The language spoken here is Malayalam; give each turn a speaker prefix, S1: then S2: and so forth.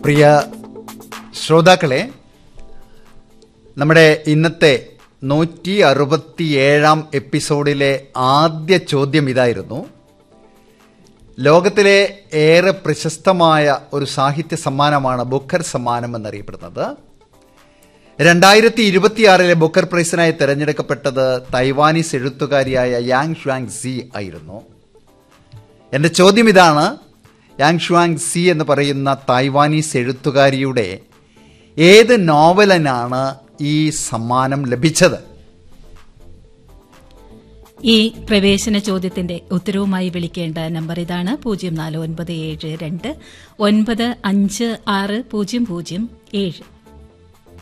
S1: പ്രിയ ശ്രോതാക്കളെ നമ്മുടെ ഇന്നത്തെ നൂറ്റി അറുപത്തിയേഴാം എപ്പിസോഡിലെ ആദ്യ ചോദ്യം ഇതായിരുന്നു ലോകത്തിലെ ഏറെ പ്രശസ്തമായ ഒരു സാഹിത്യ സമ്മാനമാണ് ബുക്കർ സമ്മാനം എന്നറിയപ്പെടുന്നത് രണ്ടായിരത്തി ഇരുപത്തിയാറിലെ ബുക്കർ പ്രൈസിനായി തിരഞ്ഞെടുക്കപ്പെട്ടത് തൈവാനീസ് എഴുത്തുകാരിയായ യാങ് ഷ്വാങ് സി ആയിരുന്നു എൻ്റെ ചോദ്യം ഇതാണ് യാങ് ഷ്വാങ് സി എന്ന് പറയുന്ന തായ്വാനീസ് എഴുത്തുകാരിയുടെ ഏത് നോവലിനാണ് ഈ സമ്മാനം ലഭിച്ചത്
S2: ഈ പ്രവേശന ചോദ്യത്തിന്റെ ഉത്തരവുമായി വിളിക്കേണ്ട നമ്പർ ഇതാണ് പൂജ്യം നാല് ഒൻപത് ഏഴ് രണ്ട് ഒൻപത് അഞ്ച് ആറ് പൂജ്യം പൂജ്യം ഏഴ്